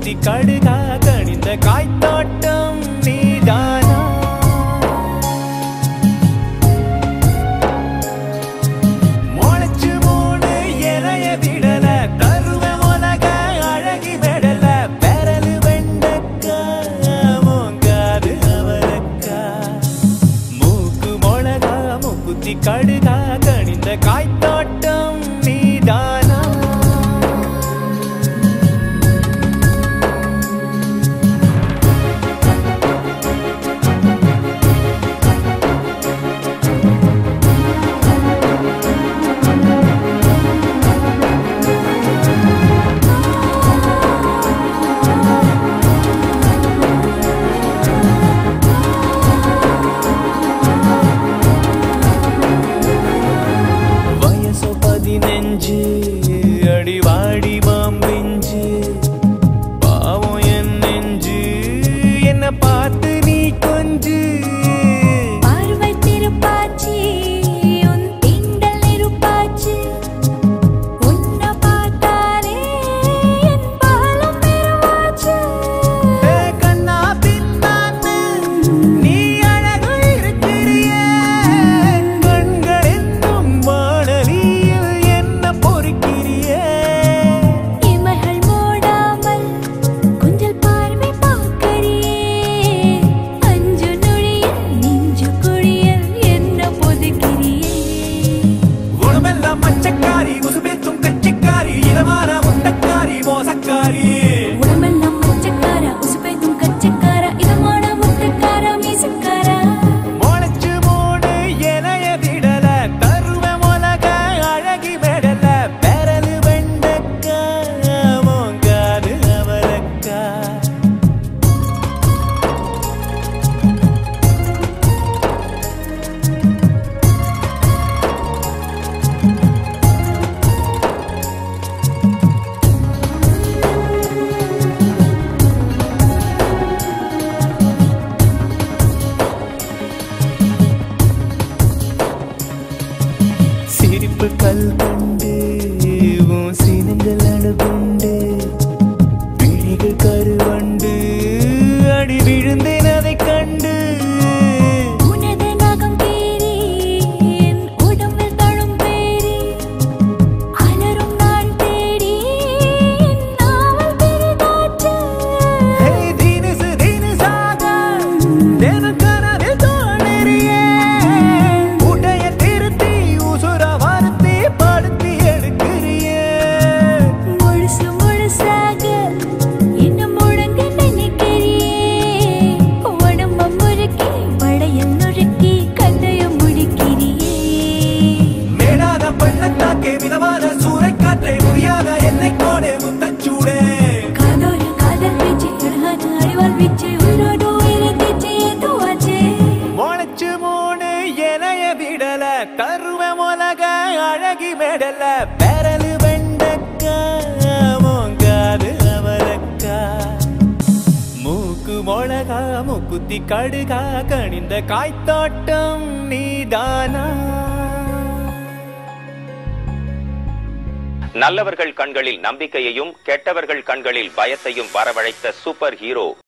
மூக்குத்தி கடுகா கணிந்த காய்த்தோட்டம் நீதானா முளைச்சு மூணு இலைய விடல தருவ உலக அழகி விடல பெரலு வெண்டக்கா மூங்காது அவரக்கா மூக்கு மொளகா மூக்குத்தி கடுகா கணிந்த காய்த்தோட்டம் நீதானா வயசு பதினஞ்சு அடிவாடி மாம்பிஞ்சு பாவம் என் நெஞ்சு என்ன பார்த்து நீ கொஞ்சு பார்வை திருப்பாச்சி உன் திங்கள் நெருப்பாச்சி உன்னை பார்த்தாலே என் பாலம் பெருமாச்சு ஏ கண்ணா பின்னான்னு நீ அழகு இருக்கிறியே கண்கள் என்னும் வானலியில் என்ன பொறுக்கிறியே இமைகள் மூடாமல் கொஞ்சல் பார்வை பார்க்கறியே அஞ்சு நொழியில் நெஞ்சு குழியில் என்ன பொதுக்கிறியே உடம்பெல்லாம் மச்சக்காரி உசுபேத்தும் கட்சிக்காரி இதமான முட்டக்காரி மோசக்காரி உடம்பெல்லாம் மச்சக்கார உசுப்பைத்தும் கச்சக்கார இதமான முட்டக்கார மீசக்கார முளைச்சு மூணு இலைய விடல தருவ உலக அழகி விடல பெரலு வெண்டக்கா மோங்காது அவரக்கா சிரிப்பு கல் கண்டு உன் சினங்கள் அணுகுண்டு விழிகள் கருவண்டு அடி விழுந்தேன் அதை கண்டு உனது நகம் தேறி என் உடம்பில் தழும் பேரி அலரும் நான் தேடி என் நாவல் பெரிதாச்சு ஹே தினுசு தினுசாக தினம் கனவில் தோன்றியே உடைய திருத்தி உசுர வருத்தி படுத்தி எடுக்கிறியே முழுசு முழுசாக என்ன முழங்க நினைக்கிறியே உடம்ப முறுக்கி வளையல் நுறுக்கி கதைய முடிக்கிறியே மேடாத பள்ளத்தாக்கே மிதமான சூறைக்காற்றை முடியாத என்னை கோடே முத்தச்சூடே காதோடு காதல் வீச்சு அழகான அறிவால் வீச்சு உயிரோடு உயிரை தேச்சு ஏதுவாச்சே முளைச்சு மூணு இலைய விடல தருவ உலக அழகி மெடல பெரலு வெண்டக்கா மோங்காது அவரக்கா மூக்கு மொளகா மூக்குத்தி கடுகா கணிந்த காய்த்தோட்டம் நீதானா நல்லவர்கள் கண்களில் நம்பிக்கையையும் கெட்டவர்கள் கண்களில் பயத்தையும் வரவழைத்த சூப்பர் ஹீரோ